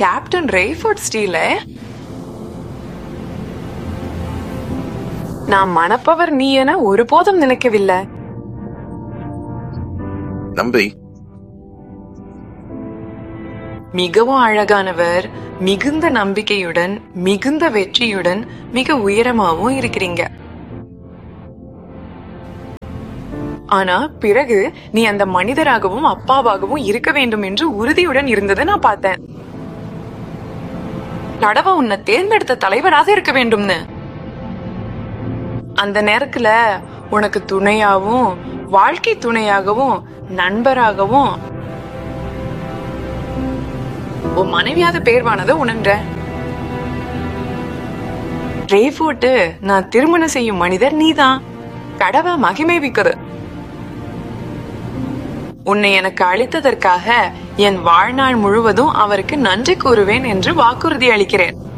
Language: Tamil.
கேப்டன் ரேஃபோர்ட் ஸ்டீல நான் மணப்பவர் நீ என ஒருபோதும் நினைக்கவில்லை நம்பி மிகவும் அழகானவர் மிகுந்த நம்பிக்கையுடன் மிகுந்த வெற்றியுடன் மிக உயரமாவும் இருக்கிறீங்க ஆனா பிறகு நீ அந்த மனிதராகவும் அப்பாவாகவும் இருக்க வேண்டும் என்று உறுதியுடன் இருந்ததை நான் பார்த்தேன் கடவை உன்னை தேர்ந்தெடுத்த தலைவராக இருக்க வேண்டும்னு அந்த நேரத்துல உனக்கு துணையாவும் வாழ்க்கை துணையாகவும் நண்பராகவும் உன் மனைவியாத பேர்வானதை உணர்ற ரேஃபோர்ட்டு நான் திருமணம் செய்யும் மனிதர் நீதான் கடவை மகிமைவிக்குது உன்னை எனக்கு அளித்ததற்காக என் வாழ்நாள் முழுவதும் அவருக்கு நன்றி கூறுவேன் என்று வாக்குறுதி அளிக்கிறேன்